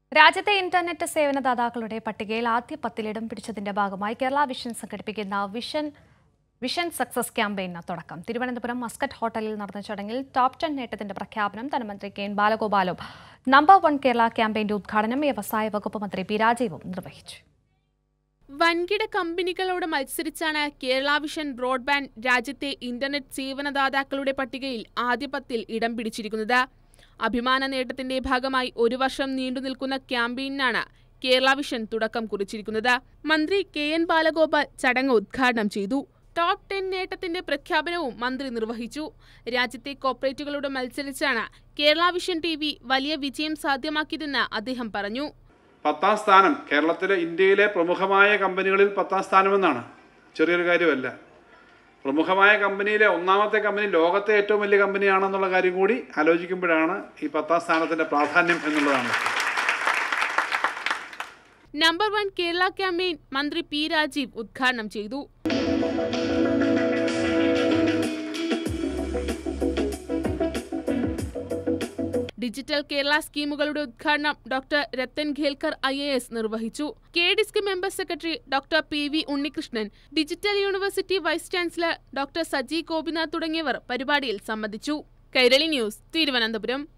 രാജ്യത്തെ ഇന്റർനെറ്റ് സേവനദാതാക്കളുടെ പട്ടികയിൽ ആദ്യ പത്തിൽ ഇടം പിടിച്ചതിന്റെ ഭാഗമായി കേരള വിഷൻ സംഘടിപ്പിക്കുന്ന വിഷൻ വിഷൻ സക്സസ് ക്യാമ്പയിന് തുടക്കം തിരുവനന്തപുരം മസ്കറ്റ് ഹോട്ടലിൽ നടന്ന ചടങ്ങിൽ ടോപ്പ് ടെൻ നേട്ടത്തിന്റെ പ്രഖ്യാപനം ധനമന്ത്രി കെ എൻ ബാലഗോപാലും നമ്പർ വൺ കേരള ക്യാമ്പയിന്റെ ഉദ്ഘാടനം വ്യവസായ വകുപ്പ് മന്ത്രി പി രാജീവും നിർവഹിച്ചു വൻകിട കമ്പനികളോട് മത്സരിച്ചാണ് കേരള വിഷൻ ബ്രോഡ്ബാൻഡ് രാജ്യത്തെ ഇന്റർനെറ്റ് സേവനദാതാക്കളുടെ പട്ടികയിൽ ആദ്യ പത്തിൽ ഇടം പിടിച്ചിരിക്കുന്നത് അഭിമാന നേട്ടത്തിന്റെ ഭാഗമായി ഒരു വർഷം നീണ്ടുനിൽക്കുന്ന ക്യാമ്പയിനാണ് കേരള വിഷൻ തുടക്കം കുറിച്ചിരിക്കുന്നത് മന്ത്രി കെ എൻ ബാലഗോപാൽ ചടങ്ങ് ഉദ്ഘാടനം ചെയ്തു ടോപ്പ് ടെൻ നേട്ടത്തിന്റെ പ്രഖ്യാപനവും മന്ത്രി നിർവഹിച്ചു രാജ്യത്തെ കോർപ്പറേറ്റുകളോട് മത്സരിച്ചാണ് കേരള വിഷൻ ടി വലിയ വിജയം സാധ്യമാക്കിയതെന്ന് അദ്ദേഹം പറഞ്ഞു പത്താം സ്ഥാനം കേരളത്തിലെ ഇന്ത്യയിലെ പ്രമുഖമായ കമ്പനികളിൽ പത്താം സ്ഥാനമെന്നാണ് ചെറിയൊരു കാര്യമല്ല പ്രമുഖമായ കമ്പനിയിലെ ഒന്നാമത്തെ കമ്പനി ലോകത്തെ ഏറ്റവും വലിയ കമ്പനിയാണെന്നുള്ള കാര്യം കൂടി ആലോചിക്കുമ്പോഴാണ് ഈ പത്താം സ്ഥാനത്തിൻ്റെ പ്രാധാന്യം എന്നുള്ളതാണ് നമ്പർ വൺ കേരള ക്യാമ്പയിൻ മന്ത്രി പി രാജീവ് ഉദ്ഘാടനം ചെയ്തു ഡിജിറ്റൽ കേരള സ്കീമുകളുടെ ഉദ്ഘാടനം doctor Rathan Khelkar I A S നിർവഹിച്ചു K DISC member secretary doctor P V Unnikrishnan digital university vice chancellor doctor Saji Gopinath തുടങ്ങിയവർ പരിപാടിയിൽ സംബന്ധിച്ചു കൈരളി ന്യൂസ് തിരുവനന്തപുരം